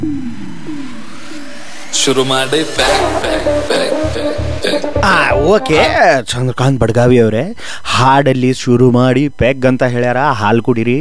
ಶುರು ಮಾಡಿ pack pack pack pack pack ಆ ಓಕೆ ಚಂದ್ರಕಾಂತ್ ಬಡ್ಗಾವಿ ಅವರೇ ಹಾಡಲ್ಲಿ ಶುರು ಮಾಡಿ ಪೆಗ್ ಅಂತ ಹೇಳ್ಯಾರ ಹಾಲು ಕುಡೀರಿ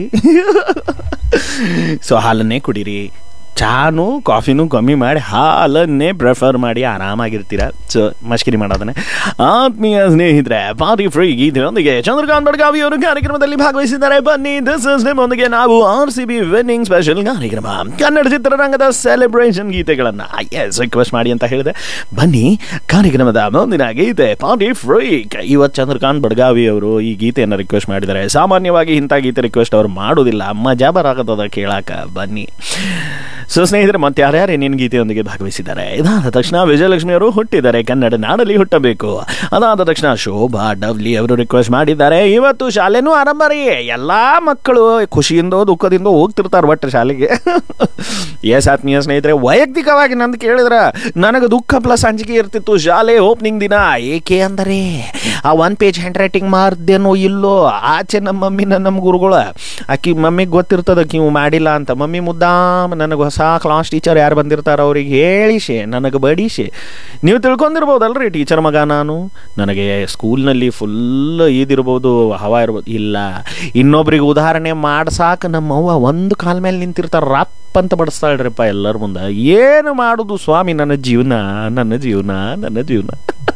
ಸೊ ಹಾಲನ್ನೇ ಕುಡೀರಿ ಚಾನು ಕಾಫಿನೂ ಕಮ್ಮಿ ಮಾಡಿ ಹಾಲನ್ನೇ ಪ್ರಿಫರ್ ಮಾಡಿ ಆರಾಮಾಗಿರ್ತೀರ ಸೊ ಮಶ್ಕಿರಿ ಮಾಡೋದನ್ನೇ ಆತ್ಮೀಯ ಸ್ನೇಹಿತರೆ ಪಾರ್ಟಿ ಫ್ರೀ ಗೀತೆಯೊಂದಿಗೆ ಚಂದ್ರಕಾಂತ್ ಬಡ್ಗಾವಿ ಅವರು ಕಾರ್ಯಕ್ರಮದಲ್ಲಿ ಭಾಗವಹಿಸಿದ್ದಾರೆ ಬನ್ನಿ ದಿಸ್ ಇಸ್ ನಿಮ್ಮೊಂದಿಗೆ ನಾವು R C B winning special ಕಾರ್ಯಕ್ರಮ ಕನ್ನಡ ಚಿತ್ರರಂಗದ ಸೆಲೆಬ್ರೇಷನ್ ಗೀತೆಗಳನ್ನು ಎಸ್ ರಿಕ್ವೆಸ್ಟ್ ಮಾಡಿ ಅಂತ ಹೇಳಿದೆ ಬನ್ನಿ ಕಾರ್ಯಕ್ರಮದ ಮುಂದಿನ ಗೀತೆ ಪಾರ್ಟಿ ಫ್ರೀ ಇವತ್ತು ಚಂದ್ರಕಾಂತ್ ಬಡ್ಗಾವಿ ಅವರು ಈ ಗೀತೆಯನ್ನು ರಿಕ್ವೆಸ್ಟ್ ಮಾಡಿದ್ದಾರೆ ಸಾಮಾನ್ಯವಾಗಿ ಇಂಥ ಗೀತೆ ರಿಕ್ವೆಸ್ಟ್ ಅವ್ರು ಮಾಡೋದಿಲ್ಲ ಮಜಾ ಬರಾಕತ್ತದ ಕೇಳಾಕ ಬನ್ನಿ ಸೊ ಸ್ನೇಹಿತರೆ ಮತ್ತೆ ಯಾರ್ಯಾರು ಏನೇನು ಗೀತೆಯೊಂದಿಗೆ ಭಾಗವಹಿಸಿದ್ದಾರೆ ಇದಾದ ತಕ್ಷಣ ವಿಜಯಲಕ್ಷ್ಮಿ ಅವರು ಹುಟ್ಟಿದ್ದಾರೆ ಕನ್ನಡ ನಾಡಲ್ಲಿ ಹುಟ್ಟಬೇಕು ಅದಾದ ತಕ್ಷಣ ಶೋಭಾ ಡವ್ಲಿ ಅವರು ರಿಕ್ವೆಸ್ಟ್ ಮಾಡಿದ್ದಾರೆ ಇವತ್ತು ಶಾಲೆನೂ ಆರಂಭ ರೀ ಎಲ್ಲ ಮಕ್ಕಳು ಖುಷಿಯಿಂದ ದುಃಖದಿಂದ ಹೋಗ್ತಿರ್ತಾರೆ ಒಟ್ಟು ಶಾಲೆಗೆ ಎಸ್ ಆತ್ಮೀಯ ಸ್ನೇಹಿತರೆ ವೈಯಕ್ತಿಕವಾಗಿ ನಂದು ಕೇಳಿದ್ರ ನನಗೆ ದುಃಖ ಪ್ಲಸ್ ಅಂಜಿಕೆ ಇರ್ತಿತ್ತು ಶಾಲೆ ಓಪನಿಂಗ್ ದಿನ ಏಕೆ ಅಂದರೆ ಆ ಒನ್ ಪೇಜ್ ಹ್ಯಾಂಡ್ ರೈಟಿಂಗ್ ಮಾರ್ದೇನೋ ಇಲ್ಲೋ ಆಚೆ ನಮ್ಮ ಮಮ್ಮಿನ ನಮ್ಮ ಗುರುಗಳ ಆಕಿ ಮಮ್ಮಿಗೆ ಗೊತ್ತಿರ್ತದ ಆಕಿ ಇವ್ ಮಾಡಿಲ್ಲ ಅಂತ ಮಮ್ಮಿ ಮುದ್ದಾಮ್ ನನಗೆ ಹೊಸ ಕ್ಲಾಸ್ ಟೀಚರ್ ಯಾರು ಬಂದಿರ್ತಾರ ಅವ್ರಿಗೆ ಹೇಳಿಶೆ ನನಗೆ ಬಡಿಶೆ ನೀವು ತಿಳ್ಕೊಂಡಿರ್ಬೋದಲ್ರಿ ಟೀಚರ್ ಮಗ ನಾನು ನನಗೆ ಸ್ಕೂಲ್ನಲ್ಲಿ ಫುಲ್ ಇದಿರ್ಬೋದು ಹವಾ ಇರ್ಬೋದು ಇಲ್ಲ ಇನ್ನೊಬ್ರಿಗೆ ಉದಾಹರಣೆ ಮಾಡ್ಸಾಕ ನಮ್ಮವ್ವ ಒಂದು ಕಾಲ ಮೇಲೆ ನಿಂತಿರ್ತಾರ ರಪ್ ಅಂತ ಬಡಿಸ್ತಾಳ್ರಿಪ್ಪ ಎಲ್ಲರ ಮುಂದೆ ಏನು ಮಾಡೋದು ಸ್ವಾಮಿ ನನ್ನ ಜೀವನ ನನ್ನ ಜೀವನ ನನ್ನ ಜೀವನ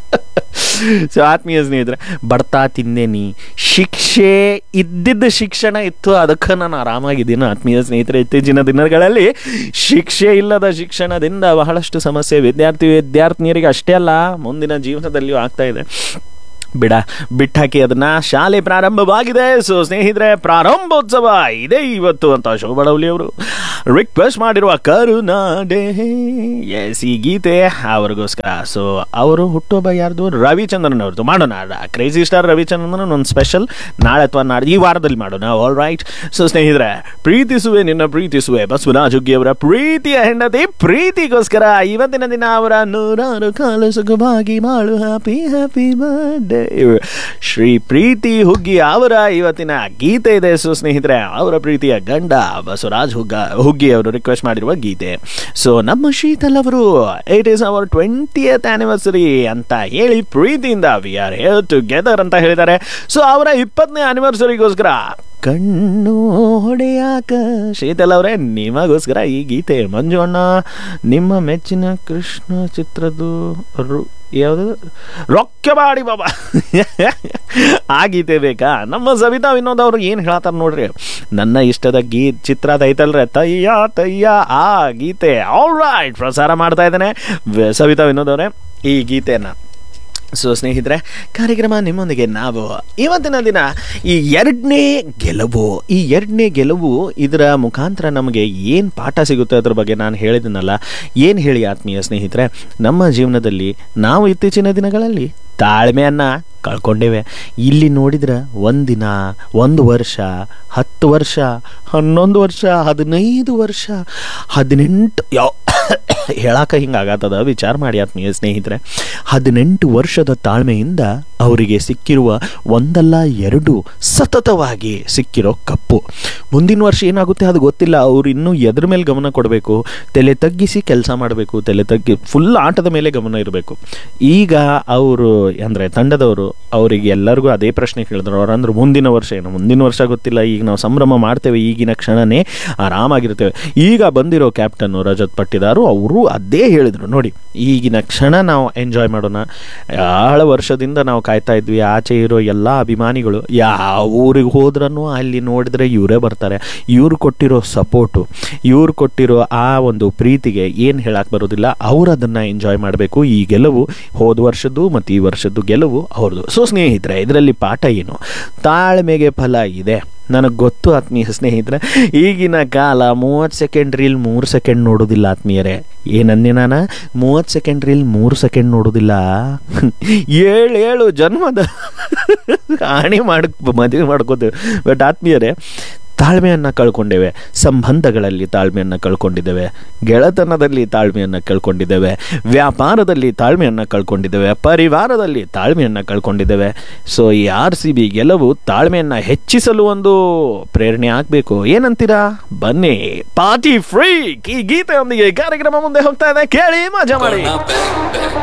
ಸೊ ಆತ್ಮೀಯ ಸ್ನೇಹಿತರೆ ಬಡ್ತಾ ತಿಂದೇನಿ ಶಿಕ್ಷೆ ಇದ್ದಿದ್ದ ಶಿಕ್ಷಣ ಇತ್ತು ಅದಕ್ಕೆ ನಾನು ಆರಾಮಾಗಿದ್ದೀನಿ ಆತ್ಮೀಯ ಸ್ನೇಹಿತರೆ ಇತ್ತೀಚಿನ ದಿನಗಳಲ್ಲಿ ಶಿಕ್ಷೆ ಇಲ್ಲದ ಶಿಕ್ಷಣದಿಂದ ಬಹಳಷ್ಟು ಸಮಸ್ಯೆ ವಿದ್ಯಾರ್ಥಿ ವಿದ್ಯಾರ್ಥಿನಿಯರಿಗೆ ಅಷ್ಟೇ ಅಲ್ಲ ಮುಂದಿನ ಜೀವನದಲ್ಲಿಯೂ ಆಗ್ತಾ ಇದೆ ಬಿಡ ಬಿಟ್ಟಾಕಿ ಅದನ್ನ ಶಾಲೆ ಪ್ರಾರಂಭವಾಗಿದೆ ಸೊ ಸ್ನೇಹಿತರೆ ಪ್ರಾರಂಭೋತ್ಸವ ಇದೆ ಇವತ್ತು ಅಂತ ಶೋಭಡೌಲಿ ಅವರು ರಿಕ್ವೆಸ್ಟ್ ಮಾಡಿರುವ ಕರುನಾಡೆ ಎಸ್ ಈ ಗೀತೆ ಅವ್ರಿಗೋಸ್ಕರ ಸೊ ಅವರು ಹುಟ್ಟುಹಬ್ಬ ಯಾರ್ದು ರವಿಚಂದ್ರನ್ ಅವ್ರದ್ದು ಮಾಡೋಣ ಕ್ರೇಜಿ ಸ್ಟಾರ್ ರವಿಚಂದ್ರನ್ ಒಂದು ಸ್ಪೆಷಲ್ ನಾಳೆ ಅಥವಾ ನಾಳೆ ಈ ವಾರದಲ್ಲಿ ಮಾಡೋಣ ಆಲ್ ರೈಟ್ ಸೊ ಸ್ನೇಹಿತರೆ ಪ್ರೀತಿಸುವೆ ನಿನ್ನ ಪ್ರೀತಿಸುವೆ ಬಸವರಾಜ್ ಹುಗ್ಗಿ ಅವರ ಪ್ರೀತಿಯ ಹೆಂಡತಿ ಪ್ರೀತಿಗೋಸ್ಕರ ಇವತ್ತಿನ ದಿನ ಅವರ ನೂರಾರು ಕಾಲು ಸುಖವಾಗಿ ಮಾಡು happy happy birthday Shri Preethi Huggi ಅವರ ಇವತ್ತಿನ ಗೀತೆ ಇದೆ ಸೊ ಸ್ನೇಹಿತರೆ ಅವರ ಪ್ರೀತಿಯ ಗಂಡ ಬಸವರಾಜ್ ಹುಗ್ಗ ಹುಗ್ಗಿ ಅವರು ರಿಕ್ವೆಸ್ಟ್ ಮಾಡಿರುವ ಗೀತೆ ಸೊ ನಮ್ಮ ಶೀತಲ್ ಅವರು it is our twentieth anniversary ಅಂತ ಹೇಳಿ ಪ್ರೀತಿಯಿಂದ ವಿ ಆರ್ ಹೇರ್ ಟುಗೆದರ್ ಅಂತ ಹೇಳಿದ್ದಾರೆ ಸೊ ಅವರ ಇಪ್ಪತ್ತನೇ ಆನಿವರ್ಸರಿಗೋಸ್ಕರ ಕಣ್ಣು ಹೊಡೆಯಾಕ ಶೀತಲ್ ಅವರೇ ನಿಮಗೋಸ್ಕರ ಈ ಗೀತೆ ಮಂಜು ಅಣ್ಣ ನಿಮ್ಮ ಮೆಚ್ಚಿನ ಕೃಷ್ಣ ಚಿತ್ರದ್ದು ರು ಯಾವುದು ರೊಕ್ಕಬಾಡಿ ಬಾಬಾ ಆ ಗೀತೆ ಬೇಕಾ ನಮ್ಮ ಸವಿತಾ ವಿನೋದ್ ಅವರು ಏನು ಹೇಳ್ತಾರೆ ನೋಡ್ರಿ ನನ್ನ ಇಷ್ಟದ ಗೀ ಚಿತ್ರದ ಐತಲ್ರಿ ತಯ್ಯ ತಯ್ಯ ಆ ಗೀತೆ ಆಲ್ ರೈಟ್ ಪ್ರಸಾರ ಮಾಡ್ತಾ ಇದ್ದೇನೆ ವ- ಸವಿತಾ ವಿನೋದ್ ಅವರೇ ಈ ಗೀತೆನ ಸೊ ಸ್ನೇಹಿತರೆ ಕಾರ್ಯಕ್ರಮ ನಿಮ್ಮೊಂದಿಗೆ ನಾವು ಇವತ್ತಿನ ದಿನ ಈ ಎರಡನೇ ಗೆಲುವು ಈ ಎರಡನೇ ಗೆಲುವು ಇದರ ಮುಖಾಂತರ ನಮಗೆ ಏನು ಪಾಠ ಸಿಗುತ್ತೆ ಅದ್ರ ಬಗ್ಗೆ ನಾನು ಹೇಳಿದನಲ್ಲ ಏನು ಹೇಳಿ ಆತ್ಮೀಯ ಸ್ನೇಹಿತರೆ ನಮ್ಮ ಜೀವನದಲ್ಲಿ ನಾವು ಇತ್ತೀಚಿನ ದಿನಗಳಲ್ಲಿ ತಾಳ್ಮೆಯನ್ನು ಕಳ್ಕೊಂಡೇವೆ ಇಲ್ಲಿ ನೋಡಿದ್ರೆ ಒಂದಿನ ಒಂದು ವರ್ಷ ಹತ್ತು ವರ್ಷ ಹನ್ನೊಂದು ವರ್ಷ ಹದಿನೈದು ವರ್ಷ ಹದಿನೆಂಟು ಯಾವ ಹೇಳಾಕ ಹಿಂಗಾಗತ್ತದ ವಿಚಾರ ಮಾಡಿ ಆತ್ಮೀಯ ಸ್ನೇಹಿತರೆ ಹದಿನೆಂಟು ವರ್ಷದ ತಾಳ್ಮೆಯಿಂದ ಅವರಿಗೆ ಸಿಕ್ಕಿರುವ ಒಂದಲ್ಲ ಎರಡು ಸತತವಾಗಿ ಸಿಕ್ಕಿರೋ ಕಪ್ಪು ಮುಂದಿನ ವರ್ಷ ಏನಾಗುತ್ತೆ ಅದು ಗೊತ್ತಿಲ್ಲ ಅವ್ರು ಇನ್ನೂ ಎದ್ರ ಮೇಲೆ ಗಮನ ಕೊಡಬೇಕು ತಲೆ ತಗ್ಗಿಸಿ ಕೆಲಸ ಮಾಡಬೇಕು ತಲೆ ತಗ್ಗಿ ಫುಲ್ ಆಟದ ಮೇಲೆ ಗಮನ ಇರಬೇಕು ಈಗ ಅವರು ಅಂದರೆ ತಂಡದವರು ಅವರಿಗೆ ಎಲ್ಲರಿಗೂ ಅದೇ ಪ್ರಶ್ನೆ ಕೇಳಿದ್ರು ಅವ್ರು ಅಂದ್ರೆ ಮುಂದಿನ ವರ್ಷ ಏನು ಮುಂದಿನ ವರ್ಷ ಗೊತ್ತಿಲ್ಲ ಈಗ ನಾವು ಸಂಭ್ರಮ ಮಾಡ್ತೇವೆ ಈಗಿನ ಕ್ಷಣನೇ ಆರಾಮಾಗಿರ್ತೇವೆ ಈಗ ಬಂದಿರೋ ಕ್ಯಾಪ್ಟನ್ ರಜತ್ ಪಟ್ಟಿದಾರು ಅವರು ಅದೇ ಹೇಳಿದರು ನೋಡಿ ಈಗಿನ ಕ್ಷಣ ನಾವು ಎಂಜಾಯ್ ಮಾಡೋಣ ಬಹಳ ವರ್ಷದಿಂದ ನಾವು ಕಾಯ್ತಾ ಇದ್ವಿ ಆಚೆ ಇರೋ ಎಲ್ಲ ಅಭಿಮಾನಿಗಳು ಯಾವ ಊರಿಗೆ ಹೋದ್ರೂ ಅಲ್ಲಿ ನೋಡಿದ್ರೆ ಇವರೇ ಬರ್ತಾರೆ ಇವ್ರು ಕೊಟ್ಟಿರೋ ಸಪೋರ್ಟು ಇವ್ರು ಕೊಟ್ಟಿರೋ ಆ ಒಂದು ಪ್ರೀತಿಗೆ ಏನು ಹೇಳಕ್ಕೆ ಬರೋದಿಲ್ಲ ಅವ್ರು ಅದನ್ನು ಎಂಜಾಯ್ ಮಾಡಬೇಕು ಈ ಗೆಲುವು ಹೋದ ವರ್ಷದ್ದು ಮತ್ತು ಈ ವರ್ಷದ್ದು ಗೆಲುವು ಅವ್ರದ್ದು ಸೊ ಸ್ನೇಹಿತರೆ ಇದರಲ್ಲಿ ಪಾಠ ಏನು ತಾಳ್ಮೆಗೆ ಫಲ ಇದೆ ನನಗೆ ಗೊತ್ತು ಆತ್ಮೀಯ ಸ್ನೇಹಿತರೆ ಈಗಿನ ಕಾಲ ಮೂವತ್ತು ಸೆಕೆಂಡ್ ರೀಲ್ ಮೂರು ಸೆಕೆಂಡ್ ನೋಡೋದಿಲ್ಲ ಆತ್ಮೀಯರೇ ಏನಂದೆ ನಾನು ಮೂವತ್ತು ಸೆಕೆಂಡ್ ರೀಲ್ ಮೂರು ಸೆಕೆಂಡ್ ನೋಡೋದಿಲ್ಲ ಏಳು ಏಳು ಜನ್ಮದ ಹಾನಿ ಮಾಡ್ ಮದುವೆ ಮಾಡ್ಕೋತೇವೆ ಬಟ್ ಆತ್ಮೀಯರೇ ತಾಳ್ಮೆಯನ್ನು ಕಳ್ಕೊಂಡಿದ್ದೇವೆ ಸಂಬಂಧಗಳಲ್ಲಿ ತಾಳ್ಮೆಯನ್ನು ಕಳ್ಕೊಂಡಿದ್ದೇವೆ ಗೆಳೆತನದಲ್ಲಿ ತಾಳ್ಮೆಯನ್ನು ಕಳ್ಕೊಂಡಿದ್ದೇವೆ ವ್ಯಾಪಾರದಲ್ಲಿ ತಾಳ್ಮೆಯನ್ನು ಕಳ್ಕೊಂಡಿದ್ದೇವೆ ಪರಿವಾರದಲ್ಲಿ ತಾಳ್ಮೆಯನ್ನು ಕಳ್ಕೊಂಡಿದ್ದೇವೆ ಸೊ ಈ ಆರ್ ಸಿ ಬಿ ಗೆಲುವು ತಾಳ್ಮೆಯನ್ನು ಹೆಚ್ಚಿಸಲು ಒಂದು ಪ್ರೇರಣೆ ಆಗಬೇಕು ಏನಂತೀರಾ ಬನ್ನಿ ಪಾರ್ಟಿ ಫ್ರೀ ಈ ಗೀತೆಯೊಂದಿಗೆ ಕಾರ್ಯಕ್ರಮ ಮುಂದೆ ಹೋಗ್ತಾ ಇದೆ ಕೇಳಿ ಮಜಾ ಮಾಡಿ Gonna back, back.